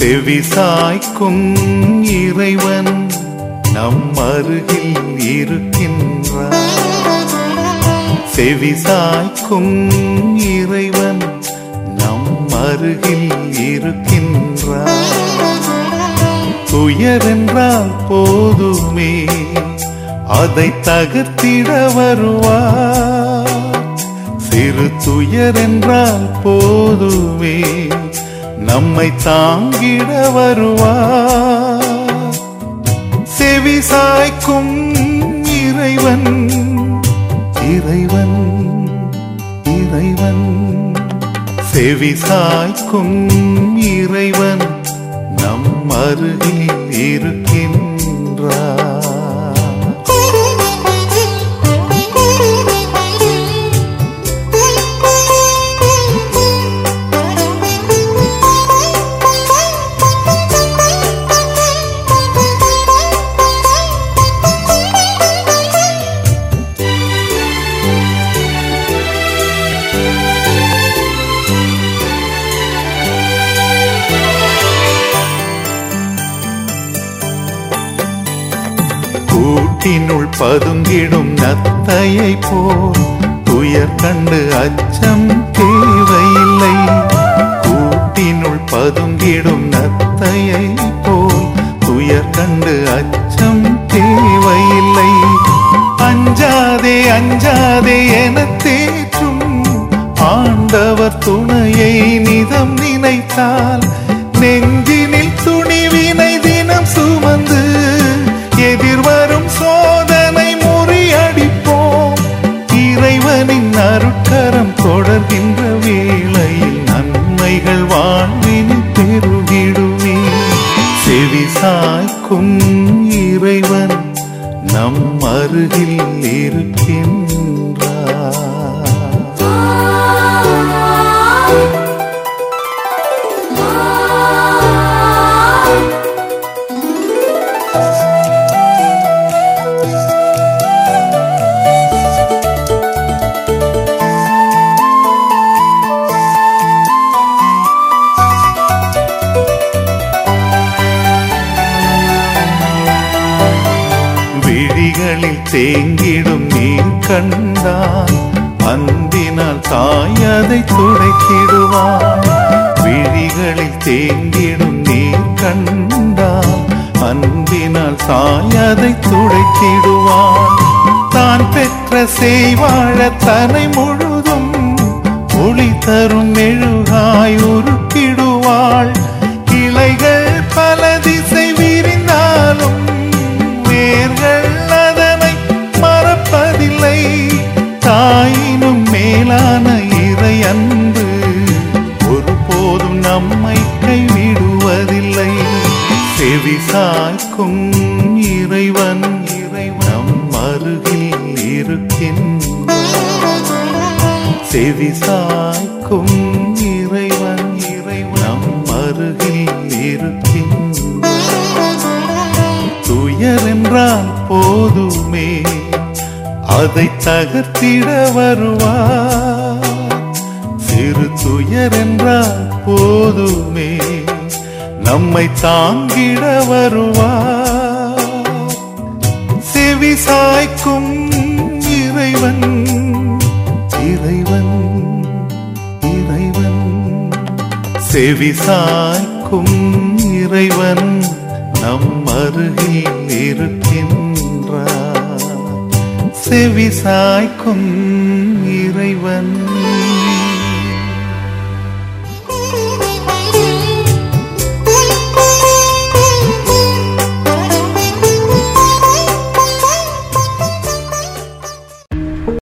செவி சாய்க்கும் இறைவன் நம் அருகில் இருக்கின்றார் செவி சாய்க்கும் இறைவன் நம் அருகில் இருக்கின்றார் துயரென்றால் போதுமே அதை தகர்த்திட வருவார் சிறு துயரென்றால் போதுமே நம்மை தாங்கிட வருவார் செவி சாய்க்கும் இறைவன் இறைவன் இறைவன் செவி சாய்க்கும் இறைவன் நம் அருகில் இருக்கின்றார் கூட்டினுள் பதுங்கிடும் நத்தையை போல் துயர் கண்டு அச்சம் தேவையில்லை கூட்டினுள் பதுங்கிடும் நத்தையை போல் துயர் கண்டு அச்சம் தேவையில்லை அஞ்சாதே அஞ்சாதே என தேற்றும் ஆண்டவர் துணையை நிதம் நினைத்தால் நெஞ்சினில் துணிவினை தினம் சுமந்து எதிர்வரும் சோதனை முறியடிப்போம் இறைவனின் அருட்கரம் தொடர்கின்ற வேளையில் நன்மைகள் வாழ்வின் பெருகிடுமே செவி சாய்க்கும் இறைவன் நம் அருகில் இருக்கின்றார் விழிகளில் தேங்கிடும் நீர் கண்டால் அன்பினால் தாய் அதை துடைத்திடுவார் விழிகளில் தேங்கிடும் நீர் கண்டால் அன்பினால் தாய் அதை துடைத்திடுவார் தான் பெற்ற செய்வாழ தனை முழுதும் ஒளி தரும் மெழுகாய் உருக்கிடுவாள் கிளைகள் பல திசை விரிந்தாலும் வேர்கள் அதனை மறப்பதில்லை தாயினும் மேலான இறை அன்பு ஒருபோதும் நம்மை கைவிடுவதில்லை செவி சாய்க்கும் இறைவன் இறைவன் நம் அருகில் இருக்கின்றார் செவி சாய்க்கும் இறைவன் இறைவன் நம் அருகில் இருக்கின்றார் துயர் என்றால் போதுமே அதை தகர்த்திட வருவார் சிறு துயர் என்றால் போதுமே நம்மை தாங்கிட வருவார் செவி சாய்க்கும் இறைவன் இறைவன் இறைவன் செவி சாய்க்கும் இறைவன் நம் அருகில் இருக்கின்றார் செவி சாய்க்கும் இறைவன்